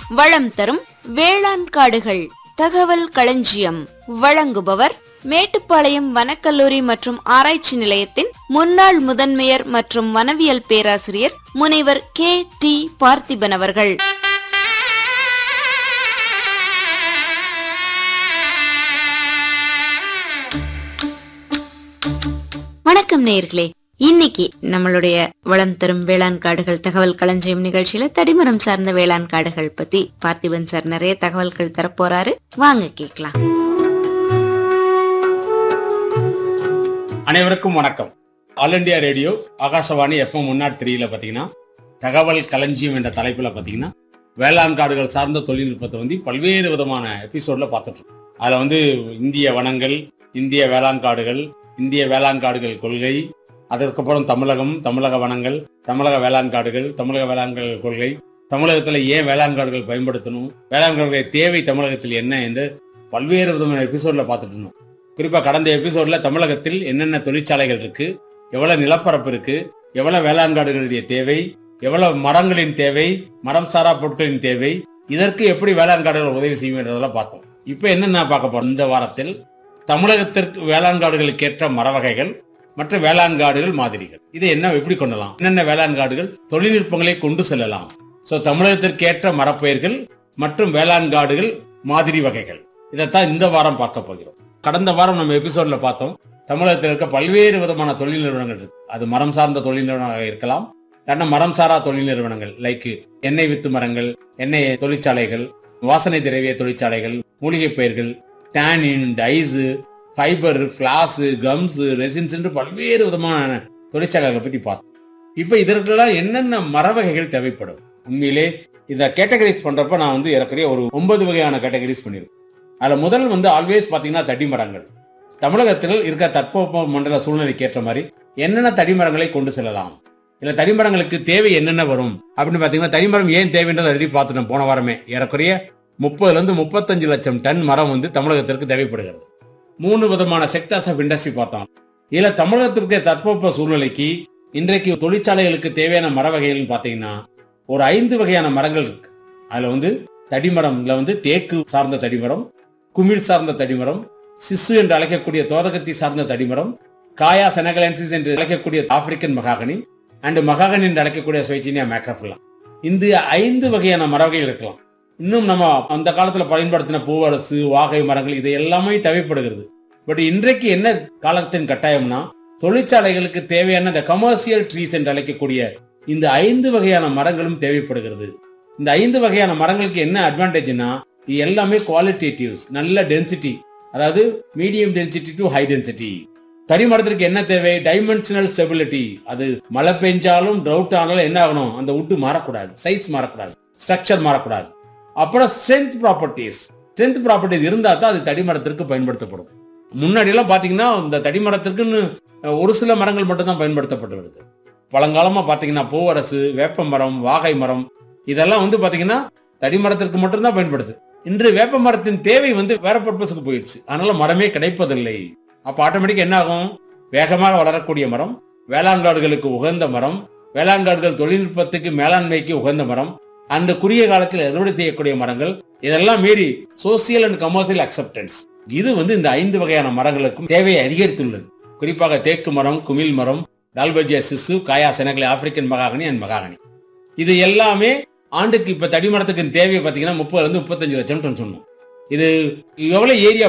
வளம் தரும் வேளாண் காடுகள் தகவல் களஞ்சியம் வழங்குபவர் மேட்டுப்பாளையம் வனக்கல்லூரி மற்றும் ஆராய்ச்சி நிலையத்தின் முன்னாள் முதன்மையர் மற்றும் வனவியல் பேராசிரியர் முனைவர் கே டி பார்த்திபன் அவர்கள் வணக்கம் நேயர்களே இன்னைக்கு நம்மளுடைய வளம் தரும் வேளாண் காடுகள் தகவல் களஞ்சியம் நிகழ்ச்சியில தடிமரம் சார்ந்த வேளாண் காடுகள் பத்தி பார்த்திபன் சார் நிறைய தகவல்கள் தரப்போறாரு வாங்க கேக்கலாம் அனைவருக்கும் வணக்கம் all India radio Akashvani FM முன்னாடி த்ரீல பார்த்தீங்கன்னா தகவல் களஞ்சியம் என்ற தலைப்பில் பார்த்தீங்கன்னா வேளாண் காடுகள் சார்ந்த தொழில்நுட்பத்தை வந்து பல்வேறு விதமான எபிசோட்ல பார்த்துட்டு இருக்கோம். அதுல வந்து இந்திய வனங்கள் இந்திய வேளாண் காடுகள் இந்திய வேளாண் காடுகள் கொள்கை அதற்கப்புறம் தமிழகம் தமிழக வனங்கள் தமிழக வேளாண் காடுகள் தமிழக வேளாண் காடுகள் கொள்கை தமிழகத்துல ஏன் வேளாண் காடுகள் பயன்படுத்தணும் வேளாண் காடுகளுடைய தேவை தமிழகத்தில் என்ன என்று பல்வேறு விதமான எபிசோட்ல பார்த்துட்டு இருந்தோம் குறிப்பா கடந்த எபிசோட்ல தமிழகத்தில் என்னென்ன தொழிற்சாலைகள் இருக்கு எவ்வளவு நிலப்பரப்பு இருக்கு எவ்வளவு வேளாண் காடுகளுடைய தேவை எவ்வளவு மரங்களின் தேவை மரம் சாரா பொருட்களின் தேவை இதற்கு எப்படி வேளாண் காடுகள் உதவி செய்யும் என்றதெல்லாம் பார்த்தோம் இப்போ என்னென்ன பார்க்க போறோம் இந்த வாரத்தில் தமிழகத்திற்கு வேளாண் காடுகளுக்கு ஏற்ற மர வகைகள் மற்ற வேளாண் காடுகள் மாதிரிகள் இதை என்ன எப்படி கொள்ளலாம் என்னென்ன வேளாண் காடுகள் தொழில்நுட்பங்களை கொண்டு செல்லலாம் சோ தமிழகத்திற்கு ஏற்ற மரப்பயிர்கள் மற்றும் வேளாண் காடுகள் மாதிரி வகைகள் இதைத்தான் இந்த வாரம் பார்க்க போகிறோம் கடந்த வாரம் நம்ம எபிசோட்ல பார்த்தோம் தமிழகத்தில் இருக்க பல்வேறு விதமான தொழில் நிறுவனங்கள் இருக்கு அது மரம் சார்ந்த தொழில் நிறுவனமாக இருக்கலாம் இல்லைன்னா மரம் சாரா தொழில் நிறுவனங்கள் லைக் எண்ணெய் வித்து மரங்கள் எண்ணெய் தொழிற்சாலைகள் வாசனை திரவிய தொழிற்சாலைகள் மூலிகை பயிர்கள் tannin dyes fibre flax gums resins என்று பல்வேறு விதமான தொழிற்சாலைகளை பத்தி பார்த்தோம் இப்போ இதற்கெல்லாம் என்னென்ன மர வகைகள் தேவைப்படும் உண்மையிலே இதை கேட்டகரைஸ் பண்றப்ப நான் வந்து ஏறக்குறைய ஒரு ஒன்பது வகையான கேட்டகரைஸ் பண்ணியிருக்கேன் அதுல முதல் வந்து ஆல்வேஸ் பாத்தீங்கன்னா தடி மரங்கள் தமிழகத்தில் இருக்க தட்பவெப்ப மண்டல சூழ்நிலைக்கு ஏற்ற மாதிரி என்னென்ன தடிமரங்களை கொண்டு செல்லலாம் இல்ல தடிமரங்களுக்கு தேவை என்னென்ன வரும் அப்படின்னு பாத்தீங்கன்னா தடிமரம் ஏன் தேவைன்றதை ஆல்ரெடி பார்த்துட்டோம் போன வாரமே ஏறக்குறைய முப்பதுல இருந்து முப்பத்தஞ்சு லட்சம் டன் மரம் வந்து தமிழகத்திற்கு தேவைப்படுகிறது மூணு விதமான செக்டர்ஸ் ஆஃப் இண்டஸ்ட்ரி பார்த்தோம் இதுல தமிழகத்திற்கு தட்பவெப்ப சூழ்நிலைக்கு இன்றைக்கு தொழிற்சாலைகளுக்கு தேவையான மர வகைகள்னு பாத்தீங்கன்னா ஒரு ஐந்து வகையான மரங்கள் இருக்கு அதுல வந்து தடிமரம்ல வந்து தேக்கு சார்ந்த தடிமரம் குமிழ் சார்ந்த தடிமரம் சிசு என்று அழைக்கக்கூடிய தோதகத்தி சார்ந்த தடிமரம் காயா செனகலன்சிஸ் என்று அழைக்கக்கூடிய ஆப்பிரிக்கன் மகாகனி அண்ட் மகாகனி என்று அழைக்கக்கூடிய ஸ்வைச்சினியா மேக்ரஃபுல்லா இந்த ஐந்து வகையான மரவகைகள் இருக்கலாம் இன்னும் நம்ம அந்த காலத்துல பயன்படுத்தின பூவரசு வாகை மரங்கள் இது எல்லாமே தேவைப்படுகிறது பட் இன்றைக்கு என்ன காலத்தின் கட்டாயம்னா தொழிற்சாலைகளுக்கு தேவையான இந்த கமர்ஷியல் ட்ரீஸ் என்று அழைக்கக்கூடிய இந்த ஐந்து வகையான மரங்களும் தேவைப்படுகிறது இந்த ஐந்து வகையான மரங்களுக்கு என்ன அட்வான்டேஜ்னா இது எல்லாமே குவாலிட்டேட்டிவ்ஸ் நல்ல டென்சிட்டி அதாவது medium density to high density தனிமரத்திற்கு என்ன தேவை டைமென்ஷனல் ஸ்டெபிலிட்டி அது மழை பெஞ்சாலும் ட்ரவுட் ஆனாலும் என்ன ஆகணும் அந்த உட்டு மாறக்கூடாது சைஸ் மாறக்கூடாது ஸ்ட்ரக்சர் மாறக்கூடாது அப்புறம் ஸ்ட்ரென்த் ப்ராப்பர்ட்டிஸ் ஸ்ட்ரென்த் ப்ராப்பர்ட்டிஸ் இருந்தா தான் அது தடிமரத்திற்கு பயன்படுத்தப்படும் முன்னாடி எல்லாம் பாத்தீங்கன்னா இந்த தடிமரத்திற்குன்னு ஒரு சில மரங்கள் மட்டும் தான் பயன்படுத்தப்பட்டு வருது பழங்காலமா பாத்தீங்கன்னா பூவரசு வேப்ப மரம் வாகை மரம் இதெல்லாம் வந்து பாத்தீங்கன்னா தடிமரத்திற்கு மட்டும்தான் பயன்படுது இன்று வேப்ப மரத்தின் தேவை வந்து வேற பர்பஸுக்கு போயிடுச்சு அதனால மரமே கிடைப்பதில்லை அப்ப ஆட்டோமேட்டிக் என்ன ஆகும் வேகமாக வளரக்கூடிய மரம் வேளாண் காடுகளுக்கு உகந்த மரம் வேளாண் காடுகள் தொழில்நுட்பத்துக்கு மேலாண்மைக்கு உகந்த மரம் அந்த குறுகிய காலத்தில் அறுவடை செய்யக்கூடிய மரங்கள் இதெல்லாம் மீறி சோசியல் அண்ட் கமர்ஷியல் அக்செப்டன்ஸ் இது வந்து இந்த ஐந்து வகையான மரங்களுக்கும் தேவையை அதிகரித்துள்ளது குறிப்பாக தேக்கு மரம் குமிழ் மரம் டால்பஜியா சிசு காயா செனகலை ஆப்பிரிக்கன் மகாகனி அண்ட் மகாகனி இது எல்லாமே ஆண்டுக்கு இப்ப தடிமரத்துக்கு தேவை பாத்தீங்கன்னா முப்பதுல இருந்து முப்பத்தஞ்சு லட்சம் டன் சொன்னோம் இது எவ்வளவு ஏரியா